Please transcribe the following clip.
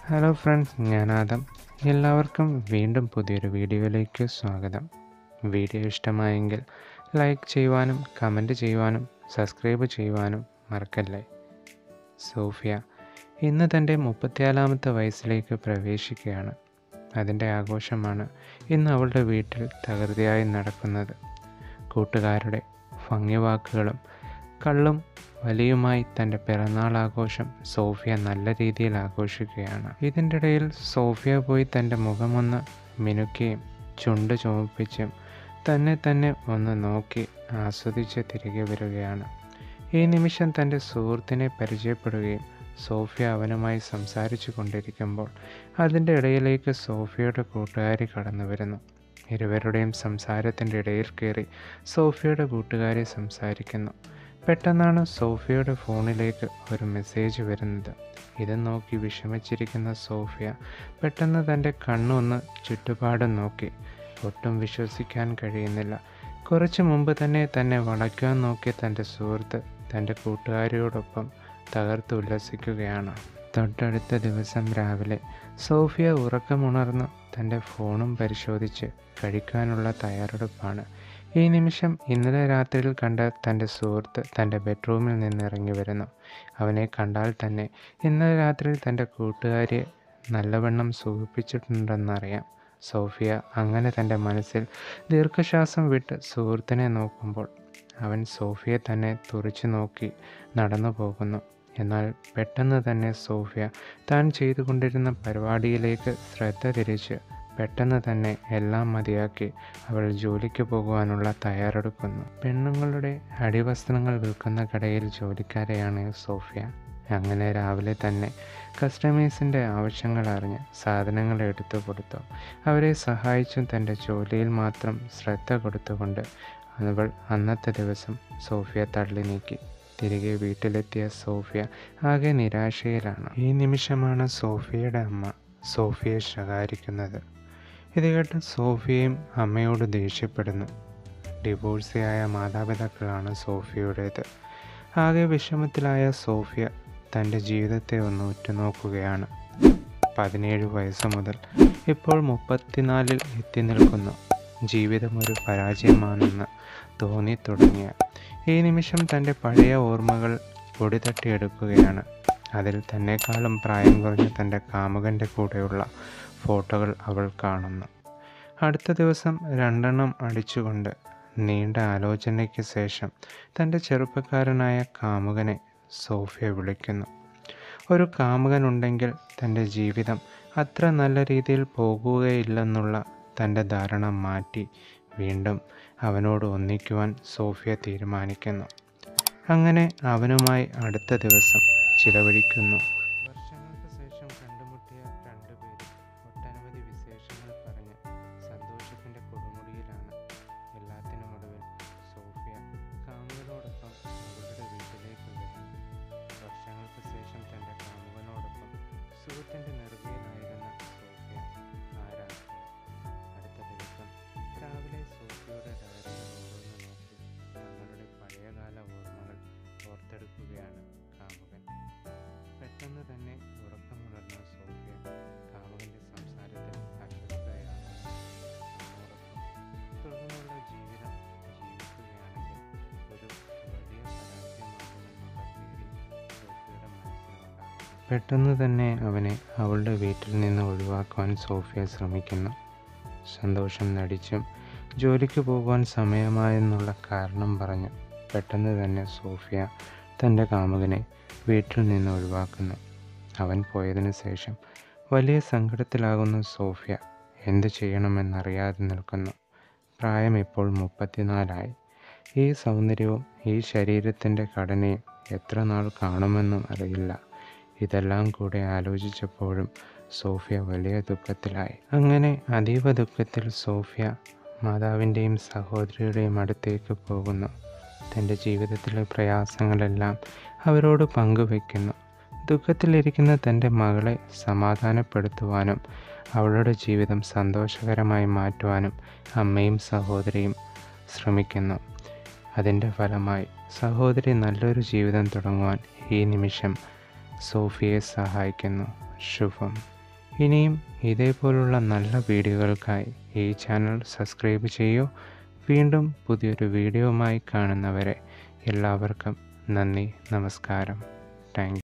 hello friends ഞാൻ ആദം എല്ലാവർക്കും വീണ്ടും പുതിയൊരു വീഡിയോയിലേക്ക് സ്വാഗതം വീഡിയോ ഇഷ്ടമായെങ്കിൽ ലൈക്ക് ചെയ്യുവാനും കമൻറ്റ് ചെയ്യുവാനും സബ്സ്ക്രൈബ് ചെയ്യുവാനും മറക്കല്ലേ സോഫിയ ഇന്ന് തൻ്റെ മുപ്പത്തിനാലാമത്തെ വയസ്സിലേക്ക് പ്രവേശിക്കുകയാണ് അതിൻ്റെ ആഘോഷമാണ് ഇന്ന് അവളുടെ വീട്ടിൽ തകൃതിയായി നടക്കുന്നത് കൂട്ടുകാരുടെ ഭംഗിവാക്കുകളും കള്ളും വലിയുമായി തൻ്റെ പിറന്നാൾ ആഘോഷം സോഫിയ നല്ല രീതിയിൽ ആഘോഷിക്കുകയാണ് ഇതിൻ്റെ ഇടയിൽ സോഫിയ പോയി തൻ്റെ മുഖമൊന്ന് മിനുക്കുകയും ചുണ്ട് ചുമപ്പിച്ചും തന്നെ തന്നെ ഒന്ന് നോക്കി ആസ്വദിച്ച് തിരികെ വരികയാണ് ഈ നിമിഷം തൻ്റെ സുഹൃത്തിനെ പരിചയപ്പെടുകയും സോഫിയ അവനുമായി സംസാരിച്ചു കൊണ്ടിരിക്കുമ്പോൾ അതിൻ്റെ ഇടയിലേക്ക് സോഫിയയുടെ കൂട്ടുകാരി കടന്നു വരുന്നു ഇരുവരുടെയും സംസാരത്തിൻ്റെ ഇടയിൽ കയറി സോഫിയയുടെ കൂട്ടുകാരി സംസാരിക്കുന്നു പെട്ടെന്നാണ് സോഫിയയുടെ ഫോണിലേക്ക് ഒരു മെസ്സേജ് വരുന്നത് ഇത് നോക്കി വിഷമിച്ചിരിക്കുന്ന സോഫിയ പെട്ടെന്ന് തൻ്റെ കണ്ണൊന്ന് ചുറ്റുപാടും നോക്കി ഒട്ടും വിശ്വസിക്കാൻ കഴിയുന്നില്ല കുറച്ചു മുമ്പ് തന്നെ തന്നെ വളയ്ക്കാൻ നോക്കിയ തൻ്റെ സുഹൃത്ത് തൻ്റെ കൂട്ടുകാരിയോടൊപ്പം തകർത്ത് ഉല്ലസിക്കുകയാണ് തൊട്ടടുത്ത ദിവസം രാവിലെ സോഫിയ ഉറക്കമുണർന്ന് തൻ്റെ ഫോണും പരിശോധിച്ച് കഴിക്കാനുള്ള തയ്യാറെടുപ്പാണ് ഈ നിമിഷം ഇന്നലെ രാത്രിയിൽ കണ്ട തൻ്റെ സുഹൃത്ത് തൻ്റെ ബെഡ്റൂമിൽ നിന്ന് ഇറങ്ങി വരുന്നു അവനെ കണ്ടാൽ തന്നെ ഇന്നലെ രാത്രിയിൽ തൻ്റെ കൂട്ടുകാരിയെ നല്ലവണ്ണം സൂചിപ്പിച്ചിട്ടുണ്ടെന്നറിയാം സോഫിയ അങ്ങനെ തൻ്റെ മനസ്സിൽ ദീർഘശ്വാസം വിട്ട് സുഹൃത്തിനെ നോക്കുമ്പോൾ അവൻ സോഫിയെ തന്നെ തുറിച്ചു നോക്കി നടന്നു പോകുന്നു എന്നാൽ പെട്ടെന്ന് തന്നെ സോഫിയ താൻ ചെയ്തുകൊണ്ടിരുന്ന പരിപാടിയിലേക്ക് ശ്രദ്ധ തിരിച്ച് പെട്ടെന്ന് തന്നെ എല്ലാം മതിയാക്കി അവൾ ജോലിക്ക് പോകുവാനുള്ള തയ്യാറെടുക്കുന്നു പെണ്ണുങ്ങളുടെ അടിവസ്ത്രങ്ങൾ വിൽക്കുന്ന കടയിൽ ജോലിക്കാരെയാണ് സോഫിയ അങ്ങനെ രാവിലെ തന്നെ കസ്റ്റമേഴ്സിൻ്റെ ആവശ്യങ്ങൾ അറിഞ്ഞ് സാധനങ്ങൾ എടുത്തു കൊടുത്തു അവരെ സഹായിച്ചും തൻ്റെ ജോലിയിൽ മാത്രം ശ്രദ്ധ കൊടുത്തുകൊണ്ട് അവൾ അന്നത്തെ ദിവസം സോഫിയ തള്ളി നീക്കി തിരികെ വീട്ടിലെത്തിയ സോഫിയ ആകെ നിരാശയിലാണ് ഈ നിമിഷമാണ് സോഫിയയുടെ അമ്മ സോഫിയെ ശകാരിക്കുന്നത് ഇത് കേട്ട് സോഫിയയും അമ്മയോട് ദേഷ്യപ്പെടുന്നു ഡിവോഴ്സിയായ മാതാപിതാക്കളാണ് സോഫിയുടേത് ആകെ വിഷമത്തിലായ സോഫിയ തൻ്റെ ജീവിതത്തെ ഒന്ന് ഉറ്റുനോക്കുകയാണ് പതിനേഴ് വയസ്സ് മുതൽ ഇപ്പോൾ മുപ്പത്തിനാലിൽ എത്തി നിൽക്കുന്നു ജീവിതം ഒരു പരാജയമാണെന്ന് തോന്നി തുടങ്ങിയ ഈ നിമിഷം തൻ്റെ പഴയ ഓർമ്മകൾ പൊടി തട്ടിയെടുക്കുകയാണ് അതിൽ തന്നെക്കാളും പ്രായം കുറഞ്ഞ തൻ്റെ കാമുകൻ്റെ കൂടെയുള്ള ഫോട്ടോകൾ അവൾ കാണുന്നു അടുത്ത ദിവസം രണ്ടെണ്ണം അടിച്ചുകൊണ്ട് നീണ്ട ആലോചനയ്ക്ക് ശേഷം തൻ്റെ ചെറുപ്പക്കാരനായ കാമുകനെ സോഫിയ വിളിക്കുന്നു ഒരു കാമുകനുണ്ടെങ്കിൽ തൻ്റെ ജീവിതം അത്ര നല്ല രീതിയിൽ പോകുകയില്ലെന്നുള്ള തൻ്റെ ധാരണ മാറ്റി വീണ്ടും അവനോട് ഒന്നിക്കുവാൻ സോഫിയ തീരുമാനിക്കുന്നു അങ്ങനെ അവനുമായി അടുത്ത ദിവസം ചിലവഴിക്കുന്നു വർഷങ്ങൾക്ക് ശേഷം കണ്ടുമുട്ടിയ രണ്ടുപേരും ഒട്ടനവധി വിശേഷങ്ങൾ പറഞ്ഞ് സന്തോഷത്തിൻ്റെ കൊടുമുടിയിലാണ് എല്ലാത്തിനും ഒടുവിൽ സോഫിയ കാമുകനോടൊപ്പം അവരുടെ വീട്ടിലേക്ക് വരുന്നു വർഷങ്ങൾക്ക് ശേഷം തൻ്റെ കാമുകനോടൊപ്പം സുഹൃത്തിൻ്റെ നെറുകയിലായിരുന്ന സോഫിയ ആ രാത്രി അടുത്ത ദിവസം രാവിലെ സോഫിയയുടെ ഡയറികൾ ഓരോന്ന് നോക്കി തങ്ങളുടെ പഴയകാല ഓർമ്മകൾ ഓർത്തെടുക്കുകയാണ് കാമുകൻ പെട്ടെന്ന് തന്നെ ഉറക്കമുണർന്ന സോഫിയ കാമുകന്റെ സംസാരത്തിൽ അശ്വസ്തയാണ് അതോടൊപ്പം തുടർന്നുള്ള ജീവിതം ജീവിക്കുകയാണെങ്കിൽ ഒരു വലിയ പരാജയമാകുമെന്നുള്ള പേടി സോഫിയയുടെ മനസ്സിലുണ്ടാകുന്നു പെട്ടെന്ന് തന്നെ അവനെ അവളുടെ വീട്ടിൽ നിന്ന് ഒഴിവാക്കുവാൻ സോഫിയ ശ്രമിക്കുന്നു സന്തോഷം നടിച്ചും ജോലിക്ക് പോകുവാൻ സമയമായെന്നുള്ള കാരണം പറഞ്ഞ് പെട്ടെന്ന് തന്നെ സോഫിയ തൻ്റെ കാമുകനെ വീട്ടിൽ നിന്ന് ഒഴിവാക്കുന്നു അവൻ പോയതിനു ശേഷം വലിയ സങ്കടത്തിലാകുന്ന സോഫിയ എന്തു ചെയ്യണമെന്നറിയാതെ നിൽക്കുന്നു പ്രായം ഇപ്പോൾ മുപ്പത്തിനാലായി ഈ സൗന്ദര്യവും ഈ ശരീരത്തിൻ്റെ ഘടനയും എത്ര നാൾ കാണുമെന്നും അറിയില്ല ഇതെല്ലാം കൂടെ ആലോചിച്ചപ്പോഴും സോഫിയ വലിയ ദുഃഖത്തിലായി അങ്ങനെ അതീവ ദുഃഖത്തിൽ സോഫിയ മാതാവിൻ്റെയും സഹോദരിയുടെയും അടുത്തേക്ക് പോകുന്നു തൻ്റെ ജീവിതത്തിലെ പ്രയാസങ്ങളെല്ലാം അവരോട് പങ്കുവെക്കുന്നു ദുഃഖത്തിലിരിക്കുന്ന തൻ്റെ മകളെ സമാധാനപ്പെടുത്തുവാനും അവളുടെ ജീവിതം സന്തോഷകരമായി മാറ്റുവാനും അമ്മയും സഹോദരിയും ശ്രമിക്കുന്നു അതിൻ്റെ ഫലമായി സഹോദരി നല്ലൊരു ജീവിതം തുടങ്ങുവാൻ ഈ നിമിഷം സോഫിയെ സഹായിക്കുന്നു ശുഭം ഇനിയും ഇതേപോലുള്ള നല്ല വീഡിയോകൾക്കായി ഈ ചാനൽ സബ്സ്ക്രൈബ് ചെയ്യൂ വീണ്ടും പുതിയൊരു വീഡിയോയുമായി കാണുന്നവരെ എല്ലാവർക്കും നന്ദി നമസ്കാരം താങ്ക്